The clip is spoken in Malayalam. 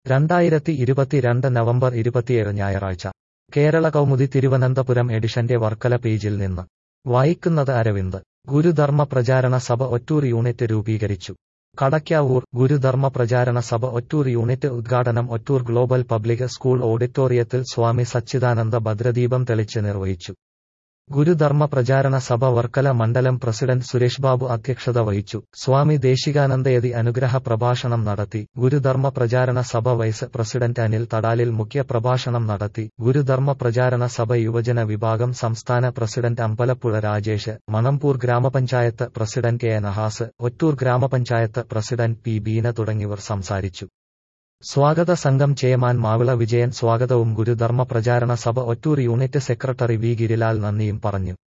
രണ്ടായിരത്തി ഇരുപത്തിരണ്ട് നവംബർ ഇരുപത്തിയേഴ് ഞായറാഴ്ച കേരള കൗമുദി തിരുവനന്തപുരം എഡിഷന്റെ വർക്കല പേജിൽ നിന്ന് വായിക്കുന്നത് അരവിന്ദ് ഗുരുധർമ്മ പ്രചാരണ സഭ ഒറ്റൂർ യൂണിറ്റ് രൂപീകരിച്ചു കടയ്ക്കാവൂർ ഗുരുധർമ്മ പ്രചാരണ സഭ ഒറ്റൂർ യൂണിറ്റ് ഉദ്ഘാടനം ഒറ്റൂർ ഗ്ലോബൽ പബ്ലിക് സ്കൂൾ ഓഡിറ്റോറിയത്തിൽ സ്വാമി സച്ചിദാനന്ദ ഭദ്രദീപം തെളിച്ച് നിർവഹിച്ചു ഗുരുധർമ്മ പ്രചാരണ സഭ വർക്കല മണ്ഡലം പ്രസിഡന്റ് സുരേഷ് ബാബു അധ്യക്ഷത വഹിച്ചു സ്വാമി ദേശികാനന്ദയതി അനുഗ്രഹ പ്രഭാഷണം നടത്തി ഗുരുധർമ്മ പ്രചാരണ സഭ വൈസ് പ്രസിഡന്റ് അനിൽ തടാലിൽ മുഖ്യ പ്രഭാഷണം നടത്തി ഗുരുധർമ്മ പ്രചാരണ സഭ യുവജന വിഭാഗം സംസ്ഥാന പ്രസിഡന്റ് അമ്പലപ്പുഴ രാജേഷ് മണമ്പൂർ ഗ്രാമപഞ്ചായത്ത് പ്രസിഡന്റ് കെ നഹാസ് ഒറ്റൂർ ഗ്രാമപഞ്ചായത്ത് പ്രസിഡന്റ് പി ബീന തുടങ്ങിയവർ സംസാരിച്ചു സ്വാഗത സംഘം ചെയർമാൻ മാവിള വിജയൻ സ്വാഗതവും Gurudharma Pracharana Sabha Ottoor unit secretary V Girilal നന്ദിയും പറഞ്ഞു